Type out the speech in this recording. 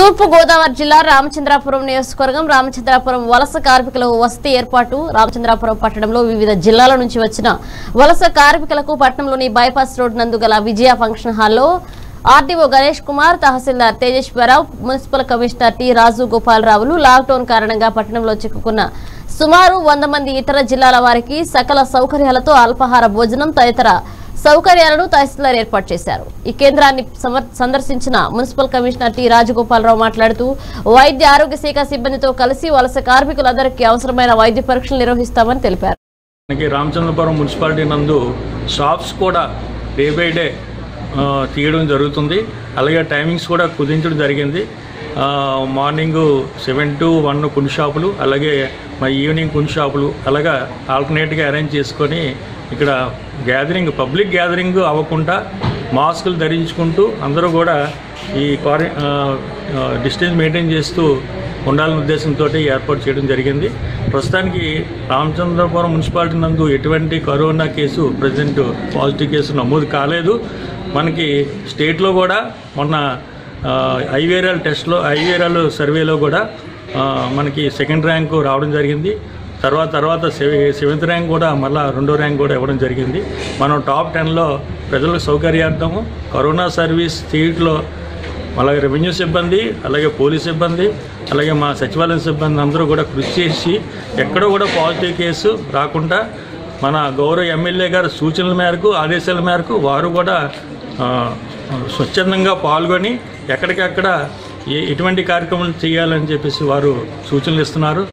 తూర్పు గోదావరి జిల్లా రామచంద్రాపురం నియోజకవర్గం రామచంద్రాపురం వలస కార్మికుల వసతి ఏర్పాటు రామచంద్రాపురం పట్టణంలో వివిధ జిల్లాల నుంచి వచ్చిన వలస కార్మికులకు పట్టణంలోని బైపాస్ రోడ్ నందు గల విజయ ఫంక్షన్ హాల్లో RDO Ganesh Kumar tahsildar Tejeswararao municipal commissioner T Raju గోపాలరావులు లాక్డౌన్ కారణంగా పట్టణంలో చిక్కుకున్న సుమారు వంద మంది ఇతర జిల్లాల వారికి సకల సౌకర్యాలతో అల్పాహార భోజనం తదితర సౌకర్యాలను తహసీల్దార్ ఏర్పాటు చేశారు ఈ కేంద్రాన్ని సమర్- సందర్శించిన మున్సిపల్ కమిషనర్ టి రాజగోపాలరావు మాట్లాడుతూ వైద్య ఆరోగ్య శాఖ సిబ్బందితో కలిసి వలస కార్మికులందరికీ అవసరమైన వైద్య పరీక్షలు నిర్వహిస్తామని తెలిపారు మనకి రామచంద్రపురం మున్సిపాలిటీ నందు షాప్స్ కూడా డే బై డే ఆ, తీయడం జరుగుతుంది అలాగే టైమింగ్స్ కూడా కుదించడం జరిగింది ఆ, మార్నింగ్ సెవెన్ టు వన్ కొన్ని షాపులు అలాగే మా ఈవినింగ్ కొన్ని షాపులు అలాగా ఆల్టర్నేట్గా అరేంజ్ చేసుకొని ఇక్కడ గ్యాదరింగ్ పబ్లిక్ గ్యాదరింగ్ అవ్వకుండా మాస్కులు ధరించుకుంటూ అందరూ కూడా ఈ క్వారి డిస్టెన్స్ మెయింటైన్ చేస్తూ ఉండాలనే ఉద్దేశంతో ఏర్పాటు చేయడం జరిగింది ప్రస్తుతానికి రామచంద్రపురం మున్సిపాలిటీ నందు ఎటువంటి corona case present positive case నమోదు కాలేదు మనకి స్టేట్లో కూడా మొన్న ఆ, ఐవేరాల్ టెస్ట్లో ఐవేరాల్ సర్వేలో కూడా ఆ, మనకి సెకండ్ ర్యాంకు రావడం జరిగింది తర్వాత తర్వాత సెవె- సెవెంత్ ర్యాంక్ కూడా మళ్ళా రెండో ర్యాంక్ కూడా ఇవ్వడం జరిగింది మనం టాప్ టెన్లో ప్రజలకు సౌకర్యార్థము కరోనా సర్వీస్ స్టేట్లో అలాగే రెవెన్యూ సిబ్బంది అలాగే పోలీస్ సిబ్బంది అలాగే మా సచివాలయం సిబ్బంది అందరూ కూడా కృషి చేసి ఎక్కడో కూడా పాజిటివ్ కేసు రాకుండా మన గౌరవ ఎమ్మెల్యే గారి సూచనల మేరకు ఆదేశాల మేరకు వారు కూడా ఆ, స్వచ్ఛందంగా పాల్గొని ఎక్కడికక్కడ ఏ ఎటువంటి కార్యక్రమాలు చేయాలని చెప్పేసి వారు సూచనలు ఇస్తున్నారు